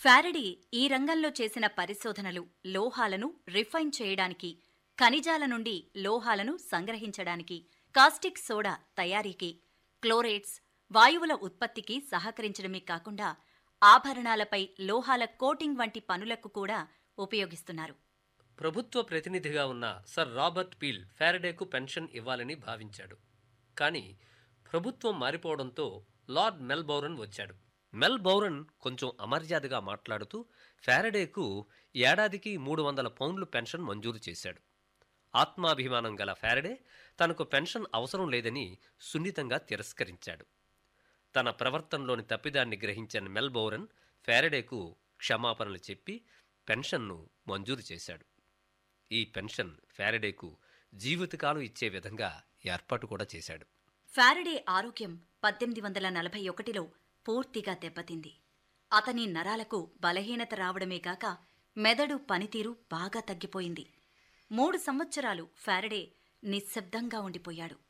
Faraday ఈ రంగంలో చేసిన పరిశోధనలు లోహాలను రిఫైన్ చేయడానికి ఖనిజాల నుండి లోహాలను సంగ్రహించడానికి కాస్టిక్ సోడా తయారీకి క్లోరేట్స్ వాయువుల ఉత్పత్తికి సహకరించడమే కాకుండా ఆభరణాలపై లోహాల కోటింగ్ వంటి పనులకు కూడా ఉపయోగిస్తున్నారు ప్రభుత్వ ప్రతినిధిగా ఉన్న సర్ రాబర్ట్ పీల్ ఫారడేకు పెన్షన్ ఇవ్వాలని భావించాడు కానీ ప్రభుత్వం మారిపోవడంతో లార్డ్ మెల్బౌరన్ వచ్చాడు మెల్బౌరన్ కొంచెం అమర్యాదగా మాట్లాడుతూ ఫారడేకు ఏడాదికి మూడు వందల పౌండ్లు పెన్షన్ మంజూరు చేశాడు ఆత్మాభిమానం గల ఫారడే తనకు పెన్షన్ అవసరం లేదని సున్నితంగా తిరస్కరించాడు తన ప్రవర్తనలోని తప్పిదాన్ని గ్రహించిన మెల్బౌరన్ ఫారడేకు క్షమాపణలు చెప్పి పెన్షన్ను మంజూరు చేశాడు ఈ పెన్షన్ ఫారడేకు జీవితకాలం ఇచ్చే విధంగా ఏర్పాటు కూడా చేశాడు ఫారడే ఆరోగ్యం పద్దెనిమిది వందల నలభై ఒకటిలో పూర్తిగా దెబ్బతింది అతని నరాలకు బలహీనత రావడమే కాక మెదడు పనితీరు బాగా తగ్గిపోయింది మూడు సంవత్సరాలు ఫారడే నిశ్శబ్దంగా ఉండిపోయాడు